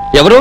ఎవరు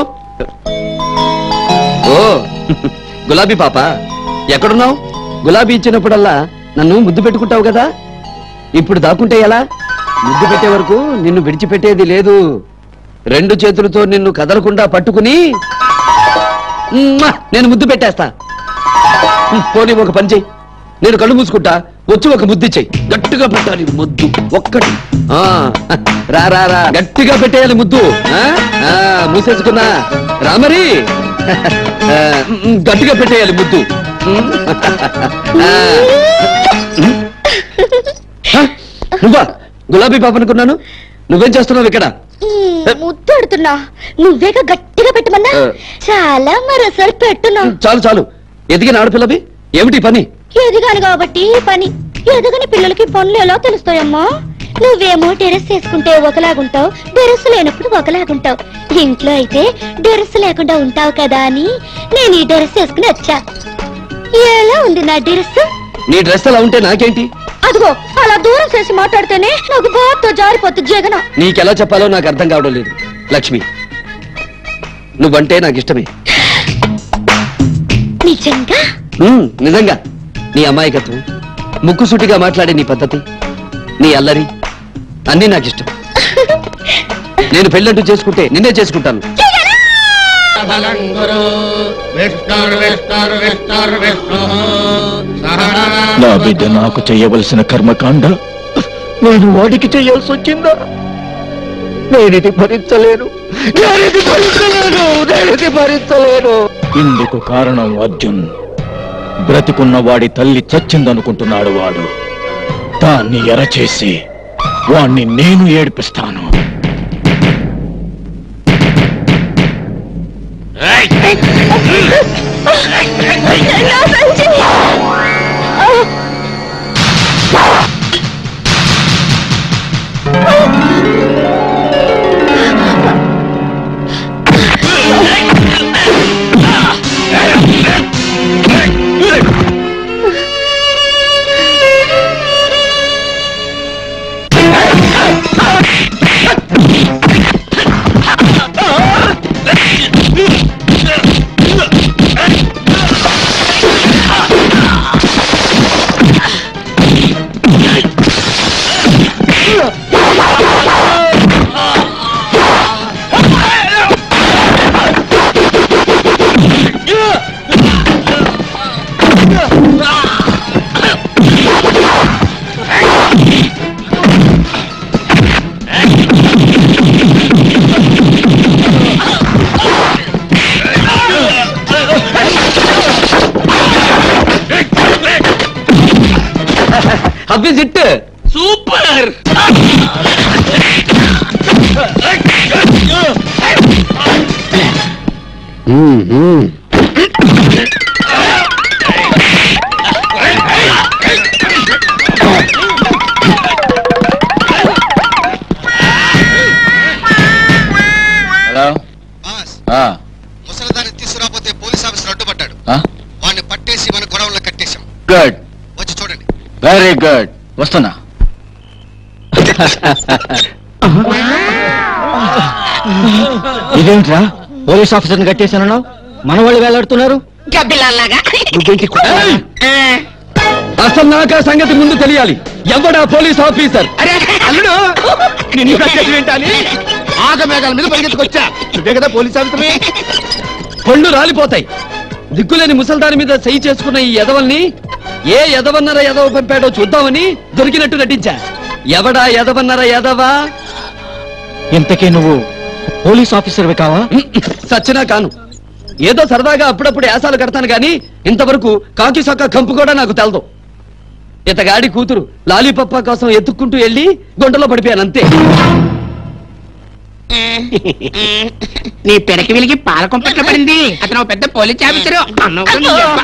ఓ గులాబీ పాప ఎక్కడున్నావు గులాబీ ఇచ్చినప్పుడల్లా నన్ను ముద్దు పెట్టుకుంటావు కదా ఇప్పుడు దాక్కుంటే ఎలా ముద్దు పెట్టే వరకు నిన్ను విడిచిపెట్టేది లేదు రెండు చేతులతో నిన్ను కదలకుండా పట్టుకుని ఉమ్మా, నేను ముద్దు పెట్టేస్తా ఉమ్, పోనీ ఒక పని చెయ్యి నేను కళ్ళు మూసుకుంటా వచ్చి ఒక ముద్దు చెయ్యి గట్టిగా పెట్టాలి ముద్దు ఒక్కటి ఆ రా రా రా గట్టిగా పెట్టేయాలి ముద్దు ఆ? ఆ, మూసేసుకున్నా రామరి ఆ, ఉమ్, గట్టిగా పెట్టేయాలి ముద్దు ఉమ్. ఆ. ఉమ్. హ? నువ్వా గులాబీ పాప అనుకున్నాను నువ్వేం చేస్తున్నావు ఇక్కడ ముద్దాడుతున్నా నువ్వేగా గట్టిగా పెట్టమన్నా ఆ. చాలా మరోసారి పెట్టున్నా చాలు చాలు ఎదిగిన ఆడపిల్లవి ఏమిటి ఈ పని ఎదిగాను కాబట్టి ఈ పని ఎదగని పిల్లలకి పనులు ఎలా తెలుస్తాయమ్మా నువ్వేమో టెరెస్ వేసుకుంటే ఒకలాగుంటావు డెరెస్ లేనప్పుడు ఒకలాగుంటావు ఇంట్లో అయితే డెరెస్ లేకుండా ఉంటావు కదా అని నేను ఈ డెరెస్ వేసుకుని వచ్చా ఎలా ఉంది నా డెరెస్ నీ డ్రెస్ అలా ఉంటే నాకేంటి అదిగో అలా దూరం చేసి మాట్లాడితేనే నాకు బాగా జారిపోతుంది జగన నీకెలా చెప్పాలో నాకు అర్థం కావడం లేదు లక్ష్మి నువ్వంటే నాకు ఇష్టమే నిజంగా ఉమ్, నిజంగా నీ అమాయకత్వం ముక్కుసూటిగా మాట్లాడే నీ పద్ధతి నీ అల్లరి అన్నీ నాకు ఇష్టం నేను పెళ్ళంటూ చేసుకుంటే నిన్నే చేసుకుంటాను నా బిడ్డ నాకు చేయవలసిన కర్మకాండ నేను వాడికి చేయాల్సి వచ్చిందా నేనిది భరించలేను నేనిది భరించలేను నేనిది భరించలేను ఇందుకు కారణం అర్జున్ బ్రతికున్న వాడి తల్లి చచ్చిందనుకుంటున్నాడు వాడు దాన్ని ఎరచేసి వాణ్ణి నేను ఏడిపిస్తాను how is it super hello boss ఆ, ముసలిదాన్ని తీసుకురాపోతే పోలీస్ ఆఫీసర్ అడ్డుపడ్డాడు ఆ? వాడిని పట్టేసి మన గొడవల్లో కట్టేశాం గుడ్ వచ్చి చూడండి వెరీ గుడ్ వస్తున్నా ఇదేంట్రా పోలీస్ ఆఫీసర్ని కట్టేశానన్నావు మన వాళ్ళు వేలాడుతున్నారు ఏయ్! అసలు నాకు ఆ సంగతి ముందు తెలియాలి ఎవడా పోలీస్ ఆఫీసర్ అరే అల్లుడు నిన్ను కట్టేసి వింటాలి ఆగమేఘాల మీద పరిగెత్తుకొచ్చా నువ్వే కదా పోలీస్ ఆఫీసర్వి పళ్ళు రాలిపోతాయి దిక్కులేని ముసల్దాని మీద సై చేసుకున్న ఈ ఎదవల్ని ఏ ఎదవన్నర ఎదవ పంపాడో చూద్దామని దొరికినట్టు నటించా ఎవడా ఎదవన్నర ఎదవా ఇంతకీ నువ్వు పోలీస్ ఆఫీసర్వి కావా సచ్చినా కాను ఏదో సరదాగా అప్పుడప్పుడు యాసాలు కడతాను గాని ఇంతవరకు కాకి సొక్క కంపు కూడా నాకు తెలదు ఇతగాడి కూతురు లాలీపప్ప కోసం ఎత్తుక్కుంటూ వెళ్ళి గుంటలో పడిపోయాను అంతే నీ పెరకి వెలిగి పాల కొంపట్లో పడింది అతను ఒక పెద్ద పోలీస్ ఆఫీసరు అన్నవరం నీ యబ్బ.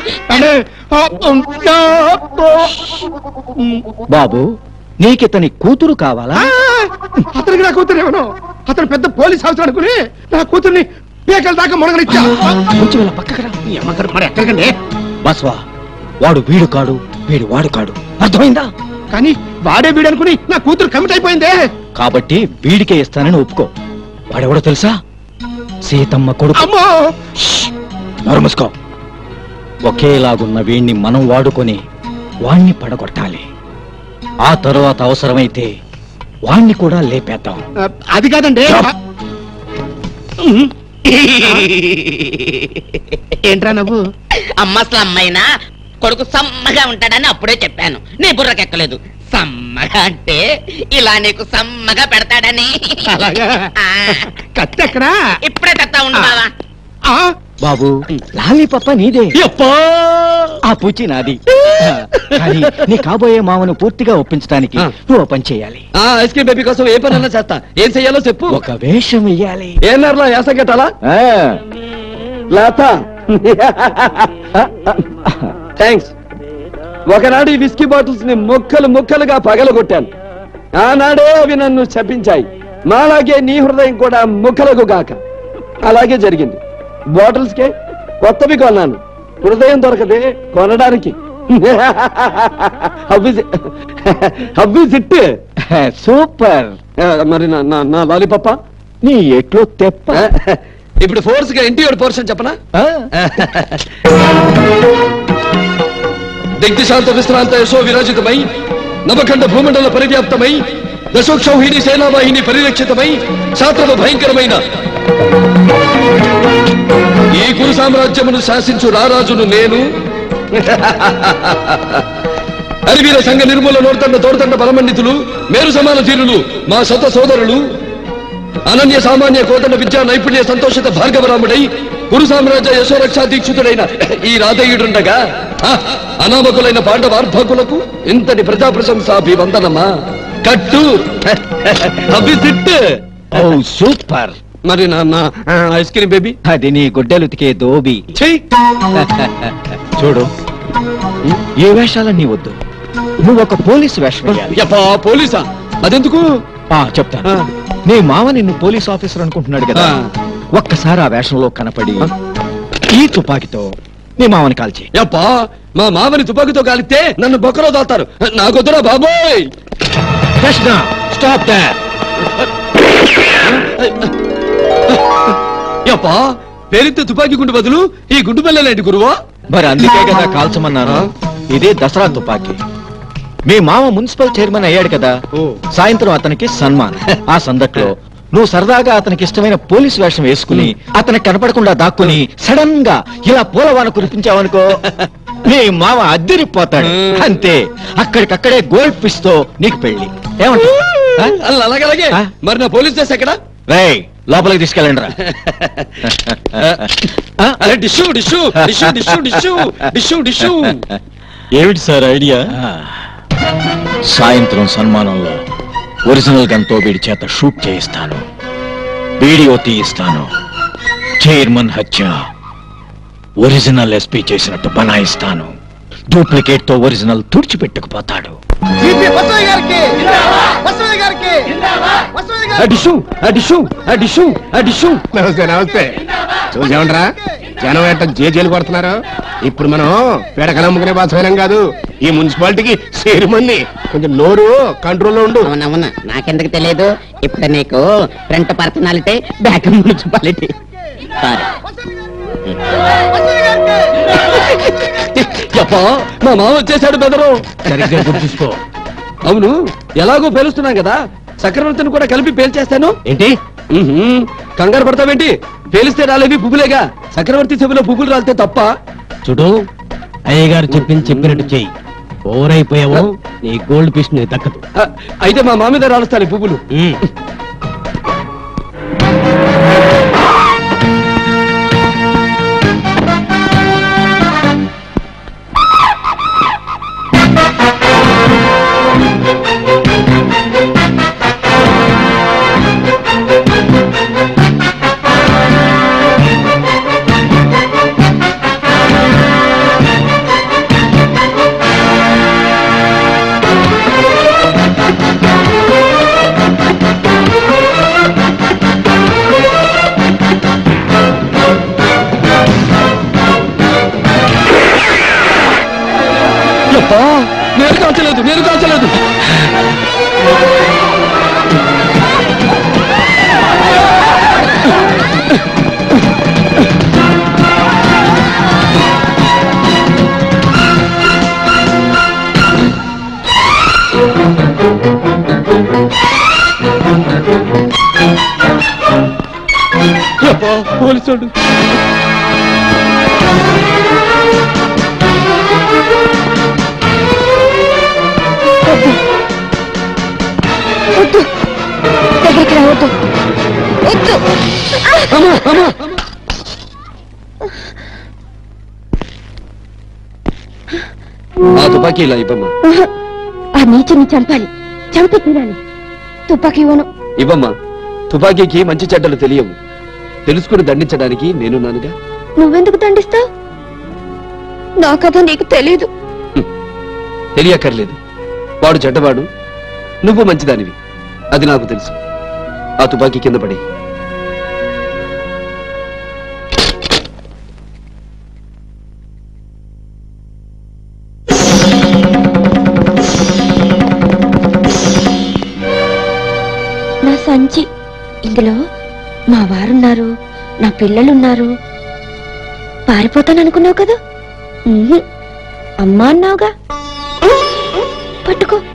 బాబు నీకితని కూతురు కావాలా అతనికి నా కూతురు ఏమను అతను పెద్ద పోలీస్ ఆఫీసర్ అనుకుని నా కూతుర్ని పీకల దాకా మునగనిచ్చా కొంచెం ఇలా పక్కకు రా. నీ అమ్మగారు మరి ఎక్కడికండి బస్వా వాడు వీడు కాడు వీడు వాడు కాడు అర్థమైందా కానీ వాడే వీడు అనుకుని నా కూతురు కమిట్ అయిపోయిందే కాబట్టి వీడికే ఇస్తానని ఒప్పుకో వాడెవడో తెలుసా సీతమ్మ కొడుకు అమ్మో నోరుముసుకో ఒకేలాగున్న వీణ్ణి మనం వాడుకొని వాణ్ణి పడగొట్టాలి ఆ తరువాత అవసరమైతే వాణ్ణి కూడా లేపేద్దాం అది కాదండి ఏంట్రా నవ్వు అమ్మ అసలు అమ్మైనా కొడుకు సమ్మగా ఉంటాడని అప్పుడే చెప్పాను నీ బుర్రకెక్కలేదు సమ్మగా అంటే ఇలా నీకు సమ్మగా పెడతాడని అలాగా ఆ, కత్తి ఎక్కడా ఇప్పుడే తెస్తా ఉండు బావా ఆ, బాబు లాలీపప్ప నీదే ఆ పూచి నాది కానీ నీ కాబోయే మామను పూర్తిగా ఒప్పించడానికి ఆ. నువ్వు ఓ పని చేయాలి ఆ ఐస్ క్రీమ్ బేబీ కోసం ఏ పని అన్నా చేస్తా ఏం చెయ్యాలో చెప్పు ఒక వేషం వెయ్యాలి ఏమన్నారులా యాస గట్టాలా లేత థ్యాంక్స్ ఒకనాడు ఈ విస్కీ బాటిల్స్ ని ముక్కలు ముక్కలుగా పగలగొట్టాను ఆనాడే అవి నన్ను శపించాయి మాలాగే నీ హృదయం కూడా ముక్కలకు గాక అలాగే జరిగింది బాటిల్స్ కే కొత్తవి కొన్నాను హృదయం దొరకదే కొనడానికి హబ్బి సిట్ సూపర్ మరి నా- నా నా లాలిపప్ప నీ ఎట్లో తెప్ప ఇప్పుడు ఫోర్స్ గా ఇంటీరియర్ పోర్షన్ చెప్పనా ఆ? దిగ్దిశాంత విశ్రాంత యశో విరాజితమై నవఖండ భూమండల పరివ్యాప్తమై దశోక్షౌహిణి సేనావాహిని పరిరక్షితమై శాస్త్రవ భయంకరమైన ఈ కురు సామ్రాజ్యమును శాసించు రారాజును నేను అరివీర సంఘ నిర్మూల నోర్తండ తోడుతండ బలమండితులు మేరు సమాన తీరులు మా శత సోదరులు అనన్య సామాన్య కోదండ విద్యా నైపుణ్య సంతోషిత భార్గవరాముడై కురు సామ్రాజ్య యశోరక్షా దీక్షితుడైన ఈ రాధేయుడుండగా ఆ, అనామకులైన పాండవార్భకులకు ఇంతటి ప్రజా ప్రశంసాభివందనమా కట్టు అభిసిట్ ఓ సూపర్ మరి నా నా ఐస్ క్రీమ్ బేబీ అది నీ గుడ్డలుతికే దోబి చెయ్యి చూడు ఏ వేషాలన్నీ వద్దు నువ్వు ఒక పోలీసు వేషం వేయాలి యప్పా పోలీసా అదెందుకు ఆ, చెప్తాను ఆ. నీ మామ నిన్ను పోలీస్ ఆఫీసర్ అనుకుంటున్నాడు కదా ఆ. ఒక్కసారి ఆ వేషంలో కనపడి ఈ తుపాకీతో నీ మామని కాల్చి యప్పా మా మామని తుపాకుతో కాలిస్తే నన్ను బొక్కలో దాతారు నాకొద్దురా బాబోయ్ కృష్ణ స్టాప్ దాట్ యప్పా పేరెత్తే తుపాకీ గుండు బదులు ఈ గుండు పిల్లలేంటి గురువా మరి అందుకే కదా కాల్చమన్నాను ఇదే దసరా తుపాకీ మీ మామ మున్సిపల్ చైర్మన్ అయ్యాడు కదా ఓ. సాయంత్రం అతనికి సన్మాన్ ఆ సందట్లో నువ్వు సరదాగా అతనికి ఇష్టమైన పోలీస్ వేషం వేసుకుని అతనికి కనపడకుండా దాక్కుని సడన్ గా ఇలా పూలవాన కురిపించావనుకో మీ మామ అద్దిరిపోతాడు మ్. అంతే అక్కడికక్కడే గోల్డ్ ఫిష్ తో నీకు పెళ్లి ఏమంటావ్? ఆ? అల్ల అలాగే అలాగే ఆ? మరి నా పోలీస్ డ్రెస్ ఎక్కడ రేయ్ లోపలికి తీసుకెళ్ళండి రా అరే డిష్యూ డిష్యూ డిష్యూ డిష్యూ డిష్యూ డిష్యూ డిష్యూ ఏమిటి సార్ ఐడియా సాయంత్రం సన్మానంలో ఒరిజినల్ గన్ తో వీడి చేత షూట్ చేయిస్తాను వీడియో తీయిస్తాను చైర్మన్ హత్య ఒరిజినల్ ఎస్పీ చేసినట్టు బనాయిస్తాను డూప్లికేట్ తో ఒరిజినల్ తుడిచిపెట్టుకుపోతాడు డిష్యూ డిష్యూ డిష్యూ డిష్యూ నమస్తే నమస్తే చూసామంటారా జనం ఎట్ట జేజేలు కొడుతున్నారు ఇప్పుడు మనం పేడకలు అమ్ముకునే బాధపోయినాం కాదు ఈ మున్సిపాలిటీకి చైర్మన్ని కొంచెం నోరు కంట్రోల్లో ఉండు అవునవును నాకెందుకు తెలియదు ఇప్పుడు నీకు front personality back municipality sorry యప్పా మా మామ వచ్చేసాడు బెదరు సరిగ్గా గుర్తిస్తూ అవును ఎలాగో పేలుస్తున్నాం కదా చక్రవర్తిని కూడా కలిపి పేల్చేస్తాను ఏంటి ఉహుం, కంగారు పడతావేంటి పేలిస్తే రాలేవి పువ్వులేగా చక్రవర్తి చెవిలో పువ్వులు రాలితే తప్ప చూడు అయ్యగారు చెప్పింది చెప్పినట్టు చెయ్యి ఓవర్ అయిపోయావు నీ గోల్డ్ పీస్ నీకు దక్కదు ఆ, అయితే మా మా మీద రాలుస్తాను ఈ పువ్వులు ఉమ్. యప్పా నేను కాల్చలేదు నేను కాల్చలేదు పోలీసుడు వద్దు దగ్గరికి రావద్దు వద్దు ఆ తుపాకీ ఇలా ఇవ్వమ్మా ఆ నీచుని చంపాలి చంపి తీరాలి తుపాకీ ఇవ్వను ఇవ్వమ్మా తుపాకీకి మంచి చెడ్డలు తెలియవు తెలుసుకుని దండించడానికి నేనున్నానుగా నువ్వెందుకు దండిస్తావు నా కథ నీకు తెలీదు తెలియక్కర్లేదు వాడు చెడ్డవాడు నువ్వు మంచిదానివి అది నాకు తెలుసు ఆ తుపాకీ కింద పడి నా సంచి ఇందులో మా వారున్నారు నా పిల్లలున్నారు పారిపోతాననుకున్నావు కదా ఉహు. అమ్మా అన్నావుగా పట్టుకో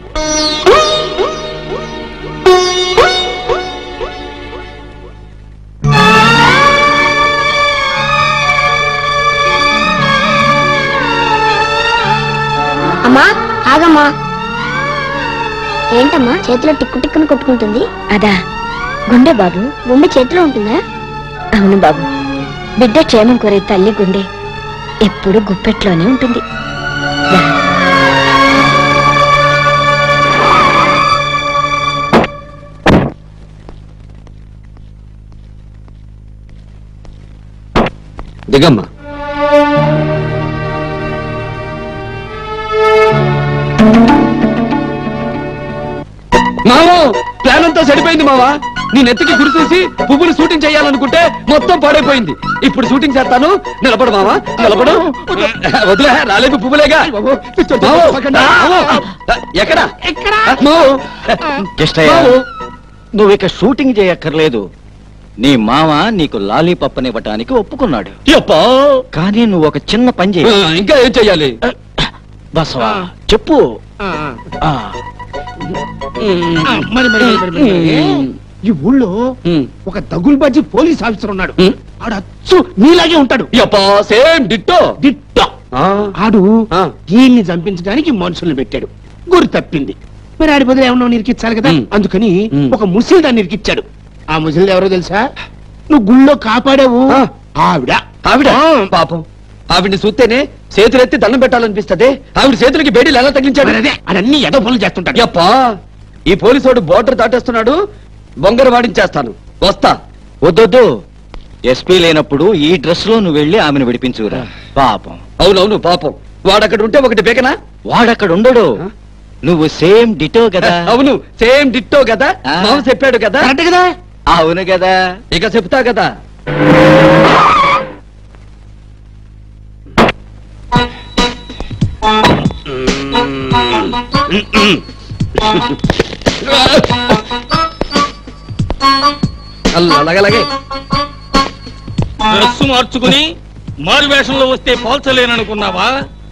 అమ్మా ఆగమ్మా ఏంటమ్మా చేతిలో టిక్కు టిక్కును కొట్టుకుంటుంది అదా గుండె బాబు గుండె చేతిలో ఉంటుందా అవును బాబు బిడ్డ క్షేమం కోరే తల్లి గుండె ఎప్పుడు గుప్పెట్లోనే ఉంటుంది దా. దిగమ్మా మావో ప్లాన్ అంతా సరిపోయింది మావా నీ నెత్తికి గురిసేసి పువ్వులు షూటింగ్ చేయాలనుకుంటే మొత్తం పాడైపోయింది ఇప్పుడు షూటింగ్ చేస్తాను నిలబడు మావా నిలబడు వదిలే రాలేదు పువ్వులేగా మావో, మావో, ఎక్కడ మావో, కిష్టయ్య మావో. నువ్వు ఇక షూటింగ్ చేయక్కర్లేదు నీ మామ నీకు లాలీపప్ ఇవ్వటానికి ఒప్పుకున్నాడు యప్పా. కానీ నువ్వు ఒక చిన్న పని ఆ, చేయి ఇంకా ఏం చెయ్యాలి బసవా చెప్పు ఆ, మరి మరి మరి, మరి, మరి. ఈ ఊళ్ళో ఉమ్. ఒక దగుల్ బాజీ పోలీస్ ఆఫీసర్ ఉన్నాడు ఉమ్. ఆడు అచ్చు నీలాగే ఉంటాడు యప్పా సేమ్ డిట్టో దిట్ట ఆ, ఆడు ఆ. ఈయన్ని చంపించడానికి మనుషుల్ని పెట్టాడు గురి తప్పింది మరి ఆడి బదులు ఏమన్నా నిరికించాలి కదా ఉమ్. అందుకని ఉమ్. ఒక ముసిల్ దాన్ని నిరికిచ్చాడు ఆ ముసిల్ ఎవరో తెలుసా నువ్వు గుళ్ళో కాపాడావు ఆ. ఆవిడ ఆవిడ ఆ. పాపం ఆవిడ్ని చూస్తేనే చేతులెత్తి దండం పెట్టాలనిపిస్తదే ఆవిడ చేతులకి బేడీలు ఎలా తగిలించాడు మరి అదే ఆడన్ని ఎదో పనులు చేస్తుంటాడు యప్పా ఈ పోలీసోడు బోర్డర్ దాటేస్తున్నాడు బొంగర వాడించేస్తాను వస్తా వద్దొద్దు ఎస్పీ లేనప్పుడు ఈ డ్రెస్ లో నువ్వు వెళ్ళి ఆమెను విడిపించురా పాపం అవునవును పాపం వాడక్కడ ఉంటే ఒకటి బేకనా వాడక్కడ ఉండడు ఆ? నువ్వు సేమ్ డిటో కదా అవును సేమ్ డిట్టో కదా ఆ. మామ చెప్పాడు కదా కరెక్ట్ కదా అవును కదా ఇక చెప్తా కదా అలాగే అలాగే డ్రెస్సు మార్చుకుని మారు వేషంలో వస్తే పోల్చలేననుకున్నావా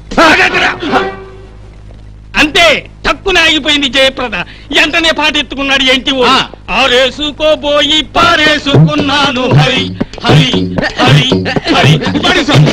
అంతే తక్కువ ఆగిపోయింది జయప్రద వెంటనే పాట ఎత్తుకున్నాడు ఏంటి ఓ? ఆ. ఆరేసుకోబోయి పారేసుకున్నాను హరి హరి హరి హరి పడి సార్.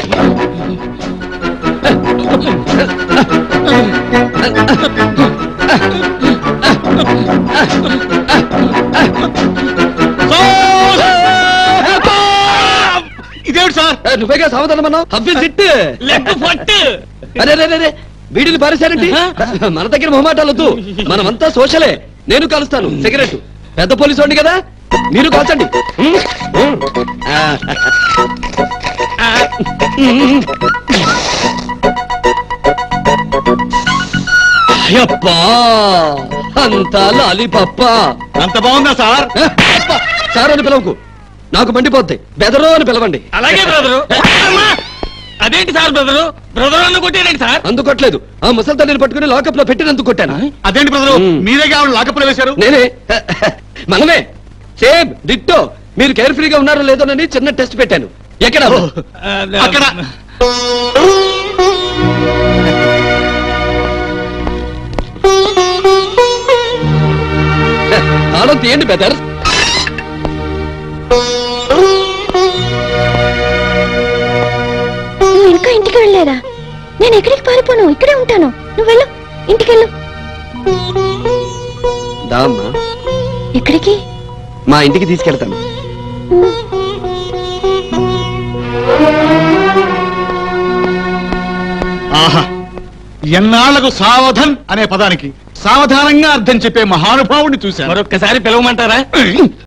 ఇదేమిటి సార్ ఏ, నువ్వేగా సావధానం అన్నావు హబ్బి సిట్ లెగ్ ఫట్ అరే అరే, అరే, అరే వీడిని పారేశారంటి మన దగ్గర మొహమాటాలొద్దు మనమంతా సోషలే నేను కలుస్తాను సిగరెట్ పెద్ద పోలీసు వాడిని కదా మీరు కాల్చండి ఉమ్, ఉమ్. ఆ, అయ్యప్పా అంతా లాలిపప్ప అంత బాగుందా సార్ సార్ అని పిలవకు నాకు మండిపోద్ది బెదరు అని పిలవండి అలాగే బ్రదరు అమ్మా! అదేంటి సార్ బ్రదరు బ్రదర్ అన్న కొట్టేదేంటి సార్ అందుకొట్లేదు ఆ ముసల్దాన్ని పట్టుకుని లాకప్ లో పెట్టినందుకు కొట్టాను అదేంటి బ్రదరు మ్మ్. మీరే కావాలి లాకప్పులు వేశారు నేనే మనమే సేమ్ డిట్టో మీరు కేర్ఫుల్గా ఉన్నారో లేదోనని చిన్న టెస్ట్ పెట్టాను ఎక్కడ అక్కడ తాళం తాళం తీయండి బెదర్ నువ్వు ఇంకా ఇంటికి వెళ్ళలేదా నేను ఎక్కడికి పారిపోను ఇక్కడే ఉంటాను నువ్వు వెళ్ళు ఇంటికి వెళ్ళు దామ్మా ఎక్కడికి మా ఇంటికి తీసుకెళ్తాను ఆహా ఎన్నాళ్లకు సావధన్ అనే పదానికి సావధానంగా అర్థం చెప్పే మహానుభావుడిని చూశాను మరొక్కసారి పిలవమంటారా